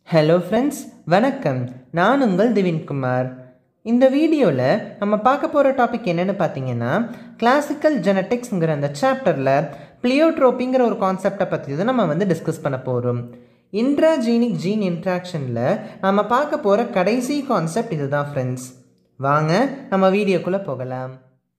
Hello friends வணக்கம் நான் உங்கள் திவின்குமார் இந்த வீடியோவில் நம்ம பார்க்க போகிற டாபிக் என்னென்னு பார்த்தீங்கன்னா கிளாசிக்கல் ஜெனட்டிக்ஸ்ங்கிற அந்த சாப்டரில் பிளியோட்ரோப்பிங்கிற ஒரு கான்செப்டை பற்றி தான் நம்ம வந்து டிஸ்கஸ் பண்ண போகிறோம் இன்ட்ராஜீனிக் ஜீன் இன்ட்ராக்ஷனில் நம்ம பார்க்க போகிற கடைசி கான்செப்ட் இதுதான் ஃப்ரெண்ட்ஸ் வாங்க நம்ம வீடியோக்குள்ளே போகலாம்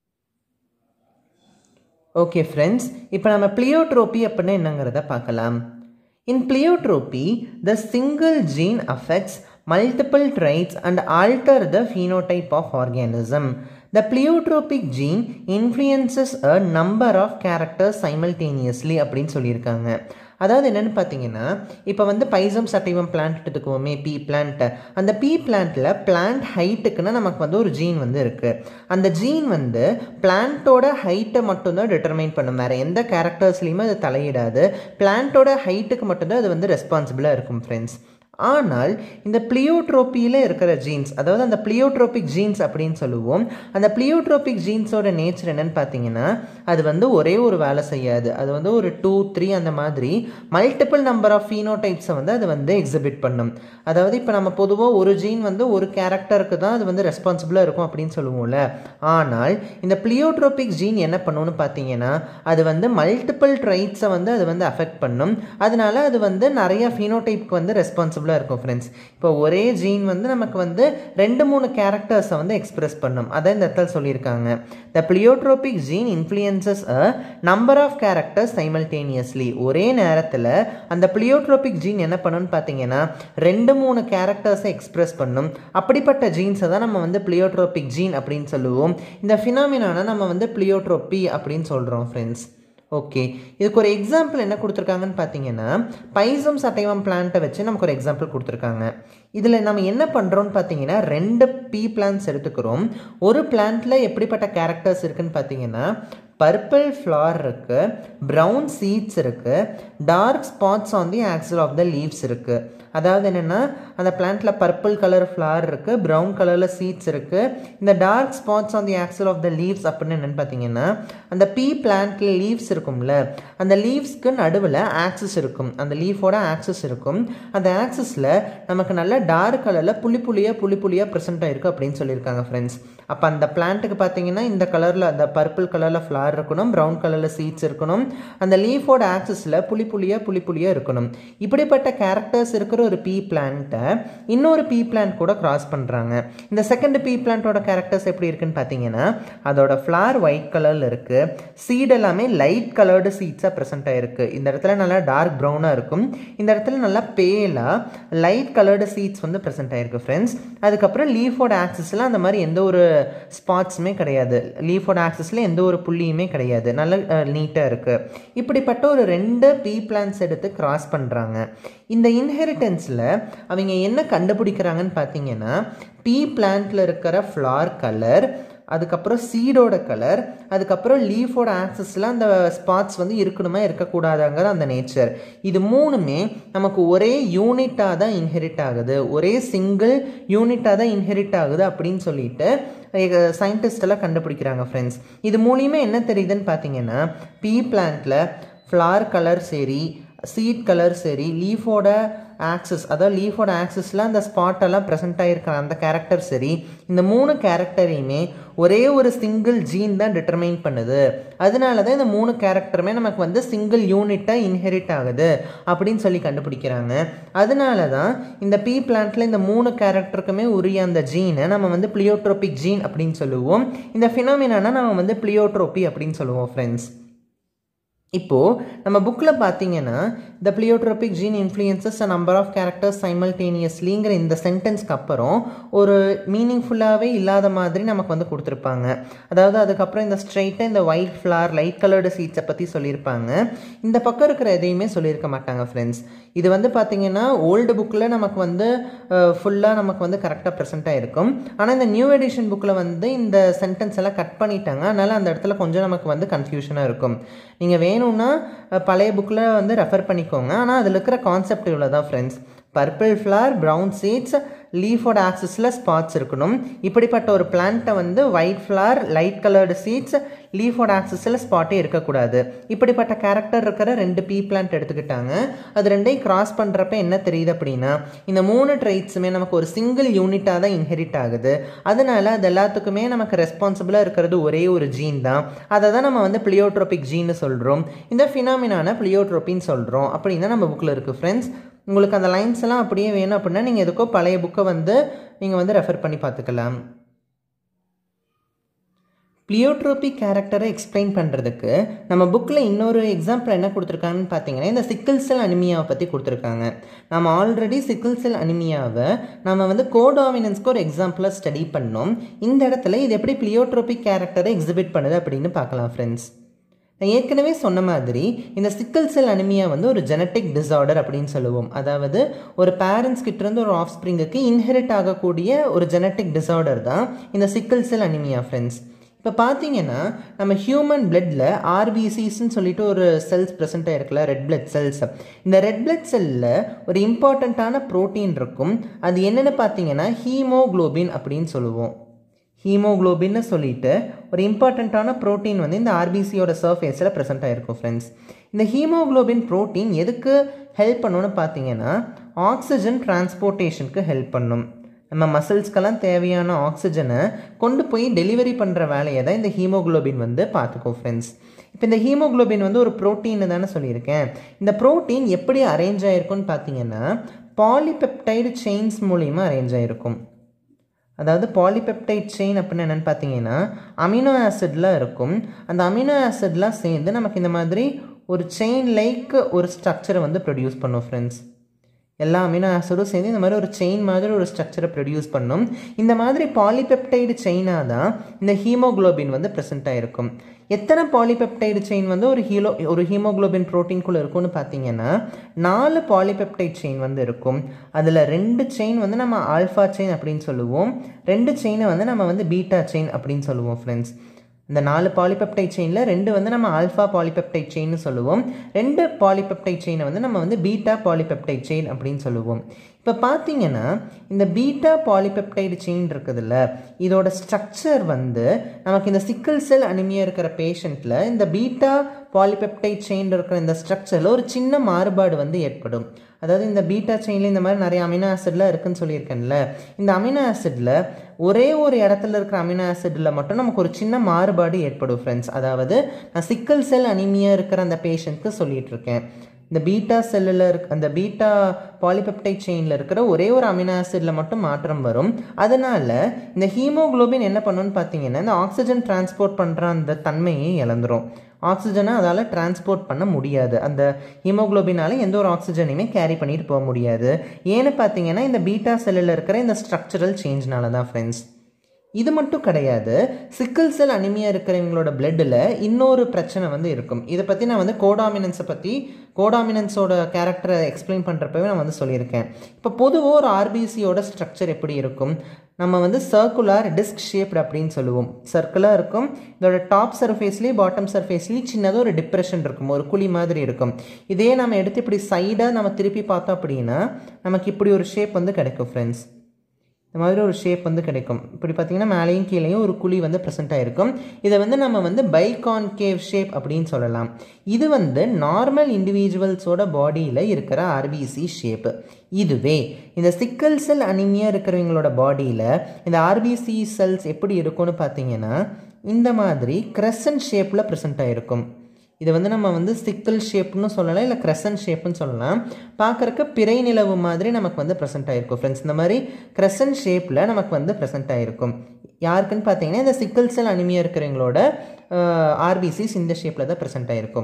ஓகே ஃப்ரெண்ட்ஸ் இப்போ நம்ம பிளியோட்ரோப்பி அப்படின்னு என்னங்கிறத பார்க்கலாம் in pleiotropy the single gene affects multiple traits and alter the phenotype of organism. The pleiotropic gene influences a number of characters simultaneously அப்படின்னு சொல்லியிருக்காங்க அதாவது என்னென்னு பார்த்தீங்கன்னா இப்போ வந்து பைசம் சட்டைவம் பிளான்ட் எடுத்துக்குவோமே பி பிளான்ட் அந்த பி பிளான்ட்டில் பிளான்ட் ஹைட்டுக்குன்னு நமக்கு வந்து ஒரு ஜீன் வந்து இருக்குது அந்த ஜீன் வந்து பிளான்ட்டோட ஹைட்டை மட்டும்தான் டிட்டர்மைன் பண்ணும் வேறு எந்த கேரக்டர்ஸ்லையுமே அது தலையிடாது பிளான்ட்டோட ஹைட்டுக்கு மட்டும்தான் அது வந்து ரெஸ்பான்சிபிளாக இருக்கும் ஃப்ரெண்ட்ஸ் ஆனால் இந்த பிளியோட்ரோப்பியில் இருக்கிற ஜீன்ஸ் அதாவது அந்த பிளியோட்ரோபிக் ஜீன்ஸ் அப்படின்னு சொல்லுவோம் அந்த பிளியோட்ரோபிக் ஜீன்ஸோட நேச்சர் என்னன்னு பார்த்தீங்கன்னா அது வந்து ஒரே ஒரு வேலை செய்யாது அது வந்து ஒரு டூ த்ரீ அந்த மாதிரி மல்டிபிள் நம்பர் ஆஃப் ஃபீனோடைப்ஸை வந்து அது வந்து எக்ஸிபிட் பண்ணும் அதாவது இப்போ நம்ம பொதுவாக ஒரு ஜீன் வந்து ஒரு கேரக்டருக்கு தான் அது வந்து ரெஸ்பான்சிபிளாக இருக்கும் அப்படின்னு சொல்லுவோம்ல ஆனால் இந்த பிளியோட்ரோபிக் ஜீன் என்ன பண்ணுன்னு பார்த்தீங்கன்னா அது வந்து மல்டிபிள் ட்ரைட்ஸை வந்து அது வந்து அஃபெக்ட் பண்ணும் அதனால அது வந்து நிறைய ஃபீனோடைப்க்கு வந்து ரெஸ்பான்சிபிளாக இருக்கும் ஃப்ரெண்ட்ஸ் இப்போ ஒரே ஜீன் வந்து நமக்கு வந்து ரெண்டு மூணு கேரக்டர்ஸை வந்து எக்ஸ்பிரஸ் பண்ணும் அதை இந்த இடத்துல சொல்லியிருக்காங்க the pleiotropic gene influences a number of characters simultaneously ஒரே நேரத்தில் அந்த பிளியோட்ரோபிக் ஜீன் என்ன பண்ணுன்னு பார்த்தீங்கன்னா ரெண்டு மூணு கேரக்டர்ஸை எக்ஸ்பிரஸ் பண்ணும் அப்படிப்பட்ட ஜீன்ஸை தான் நம்ம வந்து பிளியோட்ரோபிக் ஜீன் அப்படின்னு சொல்லுவோம் இந்த ஃபினாமினான நம்ம வந்து பிளியோட்ரோப்பி அப்படின்னு சொல்கிறோம் ஃப்ரெண்ட்ஸ் ஓகே இதுக்கு ஒரு எக்ஸாம்பிள் என்ன கொடுத்துருக்காங்கன்னு பார்த்தீங்கன்னா பைசம் சட்டைவம் பிளான்ட்டை வச்சு நமக்கு ஒரு எக்ஸாம்பிள் கொடுத்துருக்காங்க இதில் நம்ம என்ன பண்ணுறோம்னு பார்த்தீங்கன்னா ரெண்டு பீ பிளான்ஸ் எடுத்துக்கிறோம் ஒரு பிளான்ட்டில் எப்படிப்பட்ட கேரக்டர்ஸ் இருக்குன்னு பார்த்தீங்கன்னா பர்பிள் ஃப்ளார் இருக்குது ப்ரௌன் சீட்ஸ் இருக்குது dark spots on the axil of the leaves இருக்குது அதாவது என்னென்னா அந்த பிளான்ட்டில் பர்பிள் கலர் ஃப்ளார் இருக்குது ப்ரௌன் கலரில் சீட்ஸ் இருக்குது இந்த dark spots on the axil of the leaves அப்படின்னு என்னென்னு பார்த்தீங்கன்னா அந்த பீ பிளான்ட்டில் லீவ்ஸ் இருக்கும்ல அந்த லீவ்ஸ்க்கு நடுவில் ஆக்சஸ் இருக்கும் அந்த லீஃபோட ஆக்சஸ் இருக்கும் அந்த ஆக்சஸில் நமக்கு நல்ல டார்க் கலரில் புள்ளி புள்ளியாக புள்ளி புள்ளியாக ப்ரெசென்ட் ஆகிருக்கு அப்படின்னு சொல்லியிருக்காங்க ஃப்ரெண்ட்ஸ் அப்போ அந்த பிளான்ட்டுக்கு பார்த்தீங்கன்னா இந்த கலரில் அந்த பர்பிள் கலரில் ஃப்ளார் இருக்கணும் ப்ரௌன் கலரில் சீட்ஸ் இருக்கணும் அந்த லீஃபோட ஆக்சஸில் புளி புளியாக புளி புளியாக இருக்கணும் இப்படிப்பட்ட கேரக்டர்ஸ் இருக்கிற ஒரு பீ பிளான்ட்டை இன்னொரு பீ பிளான்ட் கூட கிராஸ் பண்ணுறாங்க இந்த செகண்ட் பீ பிளான்ட்டோட கேரக்டர்ஸ் எப்படி இருக்குன்னு பார்த்தீங்கன்னா அதோட ஃப்ளார் ஒயிட் கலரில் இருக்குது சீட் எல்லாமே லைட் கலர்டு சீட்ஸாக ப்ரெசென்ட் ஆகிருக்கு இந்த இடத்துல நல்லா டார்க் ப்ரௌனாக இருக்கும் இந்த இடத்துல நல்லா பேலாக லைட் கலர்டு சீட்ஸ் வந்து ப்ரெசென்ட் ஆகிருக்கு ஃப்ரெண்ட்ஸ் அதுக்கப்புறம் லீஃபோட ஆக்சஸில் அந்த மாதிரி எந்த ஒரு ஸ்பாட்ஸுமே கிடையாது லீஃபோட ஆக்சஸில் எந்த ஒரு புள்ளியுமே கிடையாது நல்ல நீட்டாக இருக்குது இப்படிப்பட்ட ஒரு ரெண்டு பீ பிளான்ஸ் எடுத்து கிராஸ் பண்ணுறாங்க இந்த இன்ஹெரிட்டன்ஸில் அவங்க என்ன கண்டுபிடிக்கிறாங்கன்னு பார்த்தீங்கன்னா பீ பிளான்ட்டில் இருக்கிற ஃப்ளார் கலர் அதுக்கப்புறம் சீடோட கலர் அதுக்கப்புறம் லீஃபோட ஆக்சஸில் அந்த ஸ்பாட்ஸ் வந்து இருக்கணுமா இருக்கக்கூடாதாங்கிற அந்த நேச்சர் இது மூணுமே நமக்கு ஒரே யூனிட்டாக தான் இன்ஹெரிட் ஆகுது ஒரே சிங்கிள் யூனிட்டாக தான் இன்ஹெரிட் ஆகுது அப்படின்னு சொல்லிட்டு சயின்டிஸ்ட் எல்லாம் கண்டுபிடிக்கிறாங்க ஃப்ரெண்ட்ஸ் இது மூலியமாக என்ன தெரியுதுன்னு பார்த்தீங்கன்னா பீ பிளான்ட்டில் ஃப்ளார் கலர் சரி சீட் கலர் சரி லீஃபோட ஆக்சஸ் அதாவது லீஃபோட ஆக்சஸில் அந்த ஸ்பாட்டெல்லாம் ப்ரெசென்ட் ஆகிருக்கிற அந்த கேரக்டர் சரி இந்த மூணு கேரக்டரையுமே ஒரே ஒரு சிங்கிள் ஜீன் தான் டிட்டர்மைன் பண்ணுது அதனால தான் இந்த மூணு கேரக்டருமே நமக்கு வந்து சிங்கிள் யூனிட்டாக இன்ஹெரிட் ஆகுது அப்படின்னு சொல்லி கண்டுபிடிக்கிறாங்க அதனால தான் இந்த பீ பிளான்ட்டில் இந்த மூணு கேரக்டருக்குமே உரிய அந்த ஜீனை நம்ம வந்து பிளியோட்ரோபிக் ஜீன் அப்படின்னு சொல்லுவோம் இந்த ஃபினாமினானா நம்ம வந்து பிளியோட்ரோப்பி அப்படின்னு சொல்லுவோம் ஃப்ரெண்ட்ஸ் இப்போது நம்ம புக்கில் பார்த்தீங்கன்னா the pleiotropic gene influences a number of characters சைமல்டேனியஸ்லிங்கிற இந்த சென்டென்ஸ்க்கு அப்புறம் ஒரு மீனிங்ஃபுல்லாகவே இல்லாத மாதிரி நமக்கு வந்து கொடுத்துருப்பாங்க அதாவது அதுக்கப்புறம் இந்த ஸ்ட்ரைட்டாக இந்த ஒயிட் ஃப்ளார் லைட் கலர்டு சீட்ஸை பற்றி சொல்லியிருப்பாங்க இந்த பக்கம் இருக்கிற எதையுமே சொல்லியிருக்க மாட்டாங்க ஃப்ரெண்ட்ஸ் இது வந்து பார்த்திங்கன்னா ஓல்டு புக்கில் நமக்கு வந்து ஃபுல்லாக நமக்கு வந்து கரெக்டாக ப்ரெசென்ட்டாக இருக்கும் ஆனால் இந்த நியூ எடிஷன் புக்கில் வந்து இந்த சென்டென்ஸ் எல்லாம் கட் பண்ணிட்டாங்க அதனால் அந்த இடத்துல கொஞ்சம் நமக்கு வந்து கன்ஃபியூஷனாக இருக்கும் நீங்கள் வேணும்னா பழைய புக்கில் வந்து ரெஃபர் பண்ணிக்கோங்க ஆனால் அதில் இருக்கிற கான்செப்ட் இவ்வளோ தான் friends purple flower brown seeds லீஃபோட ஆக்சஸில் ஸ்பாட்ஸ் இருக்கணும் இப்படிப்பட்ட ஒரு பிளான்ட்டை வந்து white flower light coloured seeds லீஃபோட ஆக்சஸில் ஸ்பாட்டே இருக்கக்கூடாது இப்படிப்பட்ட கேரக்டர் இருக்கிற ரெண்டு பீ பிளான்ட் எடுத்துக்கிட்டாங்க அது ரெண்டையும் கிராஸ் பண்ணுறப்ப என்ன தெரியுது அப்படின்னா இந்த மூணு ட்ரைட்ஸுமே நமக்கு ஒரு சிங்கிள் யூனிட்டாக தான் இன்ஹெரிட் ஆகுது அதனால அது எல்லாத்துக்குமே நமக்கு ரெஸ்பான்சிபிளாக இருக்கிறது ஒரே ஒரு ஜீன் தான் அதை தான் நம்ம வந்து பிளியோட்ரோபிக் ஜீன்னு சொல்கிறோம் இந்த ஃபினாமினான பிளியோட்ரோப்பின்னு சொல்கிறோம் அப்படின்னு தான் நம்ம புக்கில் இருக்குது ஃப்ரெண்ட்ஸ் உங்களுக்கு அந்த லைன்ஸ் எல்லாம் அப்படியே வேணும் அப்படின்னா நீங்கள் எதுக்கோ பழைய புக்கை வந்து நீங்கள் வந்து ரெஃபர் பண்ணி பார்த்துக்கலாம் பிளியோட்ரோபிக் கேரக்டரை எக்ஸ்பிளைன் பண்ணுறதுக்கு நம்ம புக்கில் இன்னொரு எக்ஸாம்பிள் என்ன கொடுத்துருக்காங்கன்னு பார்த்தீங்கன்னா இந்த சிக்கிள் செல் அனிமியாவை பற்றி கொடுத்துருக்காங்க நம்ம ஆல்ரெடி சிக்கிள் செல் அனிமியாவை நம்ம வந்து கோடாமினன்ஸ்க்கு ஒரு எக்ஸாம்பிளாக ஸ்டடி பண்ணோம் இந்த இடத்துல இது எப்படி பிளியோட்ரோபிக் கேரக்டரை எக்ஸிபிட் பண்ணுது அப்படின்னு பார்க்கலாம் ஃப்ரெண்ட்ஸ் நான் ஏற்கனவே சொன்ன மாதிரி இந்த சிக்கல் செல் அனிமியா வந்து ஒரு ஜெனட்டிக் டிஸார்டர் அப்படின்னு சொல்லுவோம் அதாவது ஒரு பேரண்ட்ஸ் கிட்டேருந்து ஒரு ஆஃப் ஸ்ப்ரிங்குக்கு இன்ஹெரிட் ஆகக்கூடிய ஒரு ஜெனட்டிக் டிஸார்டர் தான் இந்த சிக்கல் செல் அனிமியா ஃப்ரெண்ட்ஸ் இப்போ பார்த்தீங்கன்னா நம்ம ஹியூமன் பிளட்டில் ஆர்பிசிஸ்ன்னு சொல்லிட்டு ஒரு செல்ஸ் ப்ரெசென்ட் ஆயிருக்குல்ல ரெட் பிளட் செல்ஸ் இந்த ரெட் பிளட் செல்லில் ஒரு இம்பார்ட்டண்ட்டான ப்ரோட்டீன் இருக்கும் அது என்னென்னு பார்த்தீங்கன்னா ஹீமோக்ளோபின் அப்படின்னு சொல்லுவோம் ஹீமோக்ளோபின்னு சொல்லிட்டு ஒரு இம்பார்ட்டண்ட்டான ப்ரோட்டீன் வந்து இந்த ஆர்பிசியோட சர்ஃபேஸில் ப்ரெசென்ட் ஆகிருக்கும் ஃப்ரெண்ட்ஸ் இந்த ஹீமோக்ளோபின் ப்ரோட்டீன் எதுக்கு ஹெல்ப் பண்ணுன்னு பார்த்தீங்கன்னா ஆக்சிஜன் டிரான்ஸ்போர்ட்டேஷனுக்கு ஹெல்ப் பண்ணும் நம்ம மசில்ஸ்க்கெல்லாம் தேவையான ஆக்சிஜனை கொண்டு போய் டெலிவரி பண்ணுற வேலையை தான் இந்த ஹீமோக்ளோபின் வந்து பார்த்துக்கோ ஃப்ரெண்ட்ஸ் இப்போ இந்த ஹீமோக்ளோபின் வந்து ஒரு ப்ரோட்டீன் தானே சொல்லியிருக்கேன் இந்த ப்ரோட்டீன் எப்படி அரேஞ்ச் ஆகிருக்குன்னு பார்த்தீங்கன்னா பாலிபெப்டைடு செயின்ஸ் மூலிமா அரேஞ்ச் ஆகிருக்கும் அதாவது பாலிபெப்டைட் செயின் அப்படின்னு என்னென்னு பார்த்தீங்கன்னா அமினோ ஆசிட்லாம் இருக்கும் அந்த அமினோ ஆசிட்லாம் சேர்ந்து நமக்கு இந்த மாதிரி ஒரு செயின் லைக் ஒரு ஸ்ட்ரக்சரை வந்து ப்ரொடியூஸ் பண்ணும் ஃப்ரெண்ட்ஸ் எல்லா அமினோ ஆசிடும் சேர்ந்து இந்த மாதிரி ஒரு செயின் மாதிரி ஒரு ஸ்ட்ரக்சரை ப்ரொடியூஸ் பண்ணும் இந்த மாதிரி பாலிபெப்டைடு செயினாக தான் இந்த ஹீமோக்ளோபின் வந்து ப்ரெசென்ட் ஆகிருக்கும் எத்தனை பாலிபெப்டைடு செயின் வந்து ஒரு ஹீலோ ஒரு ஹீமோக்ளோபின் ப்ரோட்டீன்குள்ளே இருக்கும்னு பார்த்தீங்கன்னா நாலு பாலிபெப்டைட் செயின் வந்து இருக்கும் அதில் ரெண்டு செயின் வந்து நம்ம ஆல்ஃபா செயின் அப்படின்னு சொல்லுவோம் ரெண்டு செயினை வந்து நம்ம வந்து பீட்டா செயின் அப்படின்னு சொல்லுவோம் ஃப்ரெண்ட்ஸ் இந்த நாலு பாலிபெப்டைட் செயினில் ரெண்டு வந்து நம்ம ஆல்ஃபா பாலிபெப்டைட் செயின்னு சொல்லுவோம் ரெண்டு பாலிபெப்டைட் செயினை வந்து நம்ம வந்து பீட்டா பாலிபெப்டைட் செயின் அப்படின்னு சொல்லுவோம் இப்போ பார்த்தீங்கன்னா இந்த பீட்டா பாலிபெப்டைடு செயின் இருக்குதுல்ல இதோட ஸ்ட்ரக்சர் வந்து நமக்கு இந்த சிக்கிள் செல் அனிமியா இருக்கிற பேஷண்ட்டில் இந்த பீட்டா பாலிபெப்டைட் செயின் இருக்கிற இந்த ஸ்ட்ரக்சரில் ஒரு சின்ன மாறுபாடு வந்து ஏற்படும் அதாவது இந்த பீட்டா செயினில் இந்த மாதிரி நிறைய அமினோ ஆசிட்லாம் இருக்குன்னு சொல்லியிருக்கேன்ல இந்த அமினோ ஆசிடில் ஒரே ஒரு இடத்துல இருக்கிற அமினோ ஆசிடில் மட்டும் நமக்கு ஒரு சின்ன மாறுபாடு ஏற்படும் ஃப்ரெண்ட்ஸ் அதாவது நான் சிக்கல் செல் அனிமியா இருக்கிற அந்த பேஷண்ட்க்கு சொல்லிட்டு இருக்கேன் இந்த பீட்டா செல்லில் இருக்க அந்த பீட்டா பாலிபெப்டைட் செயினில் இருக்கிற ஒரே ஒரு அமினோ ஆசிடில் மட்டும் மாற்றம் வரும் அதனால் இந்த ஹீமோக்ளோபின் என்ன பண்ணுன்னு பார்த்தீங்கன்னா இந்த ஆக்சிஜன் டிரான்ஸ்போர்ட் பண்ணுற அந்த தன்மையை இழந்துரும் ஆக்சிஜனை அதால் டிரான்ஸ்போர்ட் பண்ண முடியாது அந்த ஹீமோக்ளோபினால எந்த ஒரு ஆக்சிஜனையுமே கேரி பண்ணிட்டு போக முடியாது ஏன்னு பார்த்தீங்கன்னா இந்த பீட்டா செல்லில் இருக்கிற இந்த ஸ்ட்ரக்சரல் சேஞ்ச்னால தான் ஃப்ரெண்ட்ஸ் இது மட்டும் கிடையாது சிக்கிள் செல் அனிமியா இருக்கிறவங்களோட பிளட்டில் இன்னொரு பிரச்சனை வந்து இருக்கும் இதை பற்றி நான் வந்து கோடாமினன்ஸை பற்றி கோடாமினன்ஸோட கேரக்டரை எக்ஸ்பிளைன் பண்ணுறப்பவே நான் வந்து சொல்லியிருக்கேன் இப்போ பொதுவாக ஒரு ஆர்பிசியோட ஸ்ட்ரக்சர் எப்படி இருக்கும் நம்ம வந்து சர்க்குலர் டிஸ்க் ஷேப்டு அப்படின்னு சொல்லுவோம் சர்க்குலாக இருக்கும் இதோட டாப் சர்ஃபேஸ்லேயும் பாட்டம் சர்ஃபேஸ்லேயும் சின்னதாக ஒரு டிப்ரெஷன் இருக்கும் ஒரு குழி மாதிரி இருக்கும் இதே நம்ம எடுத்து இப்படி சைடாக நம்ம திருப்பி பார்த்தோம் அப்படின்னா நமக்கு இப்படி ஒரு ஷேப் வந்து கிடைக்கும் ஃப்ரெண்ட்ஸ் இந்த மாதிரி ஒரு ஷேப் வந்து கிடைக்கும் இப்படி பார்த்தீங்கன்னா மேலேயும் கீழேயும் ஒரு குழி வந்து ப்ரெசென்ட் ஆகிருக்கும் இதை வந்து நம்ம வந்து பைகான்கேவ் ஷேப் அப்படின்னு சொல்லலாம் இது வந்து நார்மல் இண்டிவிஜுவல்ஸோட பாடியில் இருக்கிற ஆர்பிசி ஷேப்பு இதுவே இந்த சிக்கல் செல் அனிமியா இருக்கிறவங்களோட பாடியில் இந்த ஆர்பிசி செல்ஸ் எப்படி இருக்கும்னு பார்த்தீங்கன்னா இந்த மாதிரி கிரசன்ட் ஷேப்பில் ப்ரெசென்ட் ஆகிருக்கும் இது வந்து நம்ம வந்து சிக்கல் ஷேப்னு சொல்லலாம் இல்லை கிரசன்ட் ஷேப்னு சொல்லலாம் பார்க்குறக்கு பிறை நிலவு மாதிரி நமக்கு வந்து ப்ரெசென்ட் ஆகிருக்கும் ஃப்ரெண்ட்ஸ் இந்த மாதிரி கிரசன்ட் ஷேப்பில் நமக்கு வந்து ப்ரெசென்ட் ஆகிருக்கும் யாருக்குன்னு பார்த்தீங்கன்னா இந்த சிக்கல் செல் அனிமியா இருக்கிறவங்களோட ஆர்பிசிஸ் இந்த ஷேப்பில் தான் ப்ரெசென்ட் ஆகிருக்கும்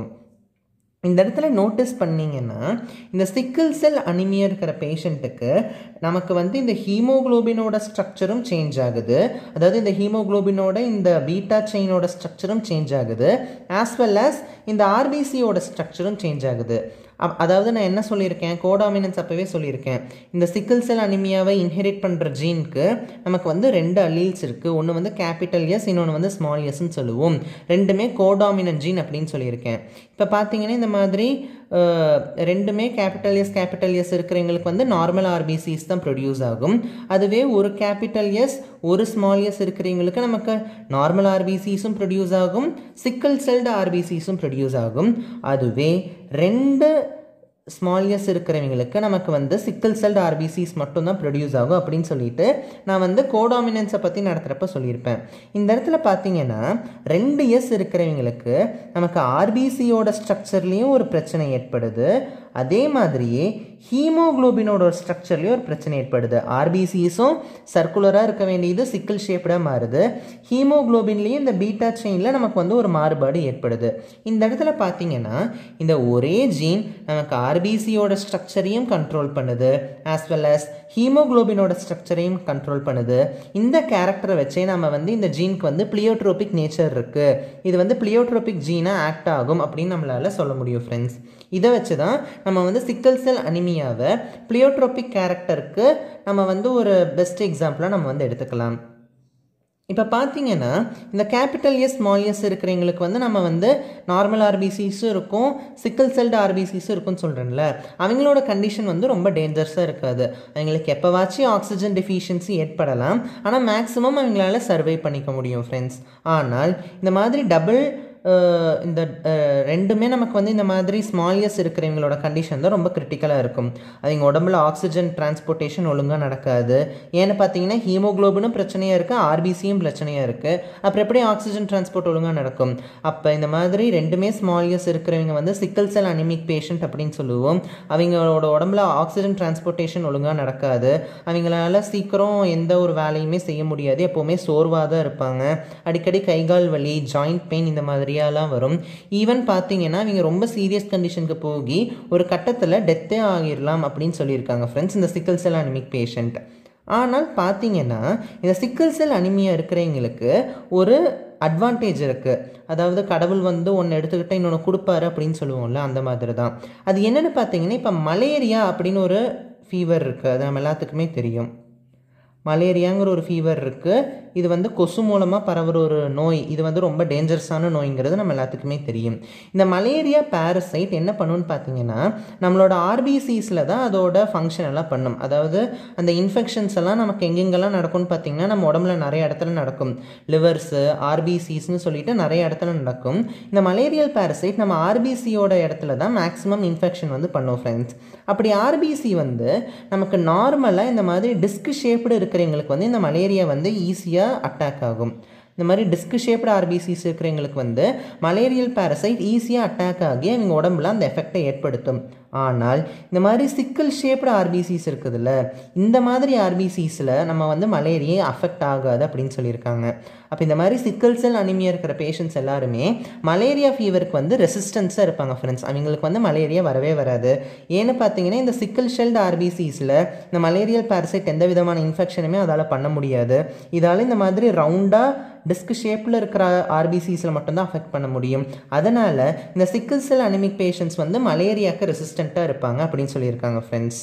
இந்த இடத்துல நோட்டீஸ் பண்ணிங்கன்னா இந்த சிக்கிள் செல் அனிமியா இருக்கிற பேஷண்ட்டுக்கு நமக்கு வந்து இந்த ஹீமோக்ளோபினோட ஸ்ட்ரக்சரும் சேஞ்ச் ஆகுது அதாவது இந்த ஹீமோக்ளோபினோட இந்த பீட்டா செயினோட ஸ்ட்ரக்சரும் சேஞ்ச் ஆகுது ஆஸ் வெல் ஆஸ் இந்த ஆர்பிசியோட ஸ்ட்ரக்சரும் சேஞ்ச் ஆகுது அதாவது நான் என்ன சொல்லியிருக்கேன் கோடாமினன்ஸ் அப்போவே சொல்லியிருக்கேன் இந்த சிக்கிள் செல் அனிமியாவை இன்ஹெரிட் பண்ணுற ஜீனுக்கு நமக்கு வந்து ரெண்டு அலீல்ஸ் இருக்குது ஒன்று வந்து கேபிட்டல் எஸ் இன்னொன்று வந்து ஸ்மால் எஸ்ன்னு சொல்லுவோம் ரெண்டுமே கோடாமினன்ட் ஜீன் அப்படின்னு சொல்லியிருக்கேன் இப்போ பார்த்தீங்கன்னா இந்த மாதிரி அஹ், ரெண்டுமே கேபிட்டல் எஸ் கேபிட்டல் எஸ் இருக்கிறவங்களுக்கு வந்து நார்மல் ஆர்பிசிஸ் தான் ப்ரொடியூஸ் ஆகும் அதுவே ஒரு கேபிட்டல் எஸ் ஒரு ஸ்மால் எஸ் இருக்கிறவங்களுக்கு நமக்கு நார்மல் ஆர்பிசிஸும் ப்ரொடியூஸ் ஆகும் சிக்கல் செல்டு ஆர்பிசிஸும் ப்ரொடியூஸ் ஆகும் அதுவே ரெண்டு ஸ்மால் எஸ் இருக்கிறவங்களுக்கு நமக்கு வந்து சிக்கல் செல்டு ஆர்பிசிஸ் மட்டும்தான் ப்ரொடியூஸ் ஆகும் அப்படின்னு சொல்லிட்டு நான் வந்து கோடாமினன்ஸை பற்றி நடத்துகிறப்ப சொல்லியிருப்பேன் இந்த இடத்துல பார்த்தீங்கன்னா ரெண்டு எஸ் இருக்கிறவங்களுக்கு நமக்கு ஆர்பிசியோட ஸ்ட்ரக்சர்லேயும் ஒரு பிரச்சனை ஏற்படுது அதே மாதிரியே ஹீமோகுளோபினோட ஒரு ஸ்ட்ரக்சர்லேயும் ஒரு பிரச்சனை ஏற்படுது ஆர்பிசிஸும் சர்க்குலராக இருக்க வேண்டியது சிக்கல் ஷேப்டாக மாறுது ஹீமோகுளோபின்லேயும் இந்த பீட்டா செயினில் நமக்கு வந்து ஒரு மாறுபாடு ஏற்படுது இந்த இடத்துல பார்த்தீங்கன்னா இந்த ஒரே ஜீன் நமக்கு ஆர்பிசியோட ஸ்ட்ரக்சரையும் கண்ட்ரோல் பண்ணுது ஆஸ் வெல் as ஹீமோகுளோபினோட ஸ்ட்ரக்சரையும் கண்ட்ரோல் பண்ணுது இந்த கேரக்டரை வச்சே நம்ம வந்து இந்த ஜீனுக்கு வந்து பிளியோட்ரோபிக் நேச்சர் இருக்குது இது வந்து பிளியோட்ரோபிக் ஜீனாக ஆக்ட் ஆகும் அப்படின்னு நம்மளால சொல்ல முடியும் ஃப்ரெண்ட்ஸ் இதை வச்சு தான் நம்ம வந்து சிக்கல் செல் அனிமியாவை பிளியோட்ரோபிக் கேரக்டருக்கு நம்ம வந்து ஒரு பெஸ்ட் எக்ஸாம்பிளாக நம்ம வந்து எடுத்துக்கலாம் இப்போ பார்த்தீங்கன்னா இந்த கேபிட்டல் எஸ் ஸ்மால் எஸ் இருக்கிறவங்களுக்கு வந்து நம்ம வந்து நார்மல் ஆர்பிசிஸும் இருக்கும் சிக்கல் செல்டு ஆர்பிசிஸும் இருக்கும்னு சொல்கிறேன்ல அவங்களோட கண்டிஷன் வந்து ரொம்ப டேஞ்சரஸாக இருக்காது அவங்களுக்கு எப்போவாச்சும் ஆக்சிஜன் டெஃபிஷியன்சி ஏற்படலாம் ஆனால் மேக்ஸிமம் அவங்களால சர்வை பண்ணிக்க முடியும் ஃப்ரெண்ட்ஸ் ஆனால் இந்த மாதிரி டபுள் அஹ் இந்த அஹ் ரெண்டுமே நமக்கு வந்து இந்த மாதிரி ஸ்மால் எஸ் இருக்கிறவங்களோட கண்டிஷன் தான் ரொம்ப கிரிட்டிக்கலாக இருக்கும் அவங்க உடம்புல ஆக்சிஜன் டிரான்ஸ்போர்ட்டேஷன் ஒழுங்காக நடக்காது ஏன்னு பார்த்தீங்கன்னா ஹீமோகுளோபினும் பிரச்சனையாக இருக்குது ஆர்பிசியும் பிரச்சனையாக இருக்குது அப்புறம் எப்படி ஆக்சிஜன் டிரான்ஸ்போர்ட் ஒழுங்காக நடக்கும் அப்போ இந்த மாதிரி ரெண்டுமே ஸ்மால் எஸ் இருக்கிறவங்க வந்து சிக்கல் செல் அனிமிக் பேஷண்ட் அப்படின்னு சொல்லுவோம் அவங்களோட உடம்புல ஆக்சிஜன் டிரான்ஸ்போர்ட்டேஷன் ஒழுங்காக நடக்காது அவங்களால சீக்கிரம் எந்த ஒரு வேலையுமே செய்ய முடியாது எப்போவுமே சோர்வாக தான் இருப்பாங்க அடிக்கடி கை கால் வலி ஜாயிண்ட் பெயின் இந்த மாதிரியெல்லாம் வரும் ஈவன் பார்த்தீங்கன்னா இவங்க ரொம்ப சீரியஸ் கண்டிஷனுக்கு போகி ஒரு கட்டத்தில் டெத்தே ஆகிடலாம் அப்படின்னு சொல்லியிருக்காங்க ஃப்ரெண்ட்ஸ் இந்த சிக்கல் செல் அனிமிக் பேஷண்ட் ஆனால் பார்த்தீங்கன்னா இந்த சிக்கல் செல் அனிமியா இருக்கிறவங்களுக்கு ஒரு அட்வான்டேஜ் இருக்குது அதாவது கடவுள் வந்து ஒன்று எடுத்துக்கிட்டு இன்னொன்று கொடுப்பாரு அப்படின்னு சொல்லுவோம்ல அந்த மாதிரி தான் அது என்னென்னு பார்த்தீங்கன்னா இப்போ மலேரியா அப்படின்னு ஒரு ஃபீவர் இருக்குது அது நம்ம எல்லாத்துக்குமே தெரியும் மலேரியாங்கிற ஒரு ஃபீவர் இருக்குது இது வந்து கொசு மூலமாக பரவுற ஒரு நோய் இது வந்து ரொம்ப டேஞ்சரஸான நோய்ங்கிறது நம்ம எல்லாத்துக்குமே தெரியும் இந்த மலேரியா பேரசைட் என்ன பண்ணுன்னு பார்த்தீங்கன்னா நம்மளோட ஆர்பிசிஸில் தான் அதோட ஃபங்க்ஷன் எல்லாம் பண்ணும் அதாவது அந்த இன்ஃபெக்ஷன்ஸ் எல்லாம் நமக்கு எங்கெங்கெல்லாம் நடக்கும்னு பார்த்தீங்கன்னா நம்ம உடம்புல நிறைய இடத்துல நடக்கும் லிவர்ஸு ஆர்பிசிஸ்னு சொல்லிட்டு நிறைய இடத்துல நடக்கும் இந்த மலேரியல் பேரசைட் நம்ம ஆர்பிசியோட இடத்துல தான் மேக்ஸிமம் இன்ஃபெக்ஷன் வந்து பண்ணும் ஃப்ரெண்ட்ஸ் அப்படி ஆர்பிசி வந்து நமக்கு நார்மலாக இந்த மாதிரி டிஸ்க் ஷேப்டு இருக்கிறவங்களுக்கு வந்து இந்த மலேரியா வந்து ஈஸியாக அட்டாக் ஆகும் இந்த மாதிரி டிஸ்க் ஷேப்டு ஆர்பிசிஸ் இருக்கிறவங்களுக்கு வந்து மலேரியல் பேரசைட் ஈஸியாக அட்டாக் ஆகி அவங்க உடம்புல அந்த எஃபெக்டை ஏற்படுத்தும் ஆனால் இந்த மாதிரி சிக்கல் ஷேப்டு ஆர்பிசிஸ் இருக்குதுல்ல இந்த மாதிரி ஆர்பிசிஸில் நம்ம வந்து மலேரியா அஃபெக்ட் ஆகாது அப்படின்னு சொல்லியிருக்காங்க அப்போ இந்த மாதிரி சிக்கல் செல் அனிமியா இருக்கிற பேஷண்ட்ஸ் எல்லாருமே மலேரியா ஃபீவருக்கு வந்து ரெசிஸ்டன்ஸாக இருப்பாங்க ஃப்ரெண்ட்ஸ் அவங்களுக்கு வந்து மலேரியா வரவே வராது ஏன்னு பார்த்தீங்கன்னா இந்த சிக்கல் ஷெல்டு ஆர்பிசிஸில் இந்த மலேரியல் பேரசைட் எந்த விதமான இன்ஃபெக்ஷனுமே அதால் பண்ண முடியாது இதால் இந்த மாதிரி ரவுண்டாக டிஸ்க் ஷேப்பில் இருக்கிற ஆர்பிசிஸில் மட்டும்தான் அஃபெக்ட் பண்ண முடியும் அதனால் இந்த சிக்கல் செல் அனிமிக் பேஷண்ட்ஸ் வந்து மலேரியாவுக்கு ரெசிஸ்டண்ட்டாக இருப்பாங்க அப்படின்னு சொல்லியிருக்காங்க ஃப்ரெண்ட்ஸ்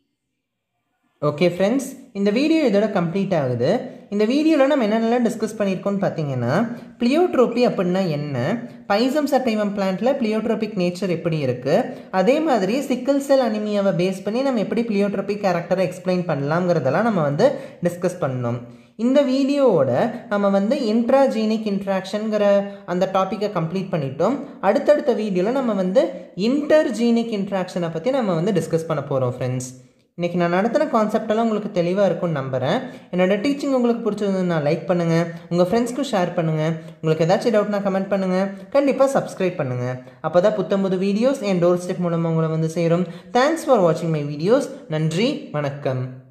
ஓகே ஃப்ரெண்ட்ஸ் இந்த வீடியோ இதோட கம்ப்ளீட் ஆகுது இந்த வீடியோவில் நம்ம என்னென்னலாம் டிஸ்கஸ் பண்ணியிருக்கோம்னு பார்த்தீங்கன்னா பிளியோட்ரோபி அப்படின்னா என்ன பைசம் சட்டைவம் பிளான்ட்டில் பிளியோட்ரோபிக் நேச்சர் எப்படி இருக்குது அதே மாதிரி சிக்கல் செல் அனிமியாவை பேஸ் பண்ணி நம்ம எப்படி பிளியோட்ரோபிக் கேரக்டரை எக்ஸ்பிளைன் பண்ணலாங்கிறதெல்லாம் நம்ம வந்து டிஸ்கஸ் பண்ணோம் இந்த வீடியோவோட நம்ம வந்து இன்ட்ராஜீனிக் இன்ட்ராக்ஷனுங்கிற அந்த டாப்பிக்கை கம்ப்ளீட் பண்ணிட்டோம் அடுத்தடுத்த வீடியோவில் நம்ம வந்து இன்டர்ஜீனிக் இன்ட்ராக்ஷனை பற்றி நம்ம வந்து டிஸ்கஸ் பண்ண போகிறோம் ஃப்ரெண்ட்ஸ் இன்றைக்கி நான் நடத்தின கான்செப்டெல்லாம் உங்களுக்கு தெளிவாக இருக்கும்னு நம்புகிறேன் என்னோட டீச்சிங் உங்களுக்கு பிடிச்சிருந்ததுன்னா லைக் பண்ணுங்கள் உங்கள் ஃப்ரெண்ட்ஸ்க்கும் ஷேர் பண்ணுங்கள் உங்களுக்கு ஏதாச்சும் டவுட்னா கமெண்ட் பண்ணுங்கள் கண்டிப்பாக சப்ஸ்கிரைப் பண்ணுங்கள் அப்போ தான் புத்தம் புது வீடியோஸ் என் டோர் ஸ்டெப் மூலமாக உங்களை வந்து சேரும் தேங்க்ஸ் ஃபார் வாட்சிங் மை வீடியோஸ் நன்றி வணக்கம்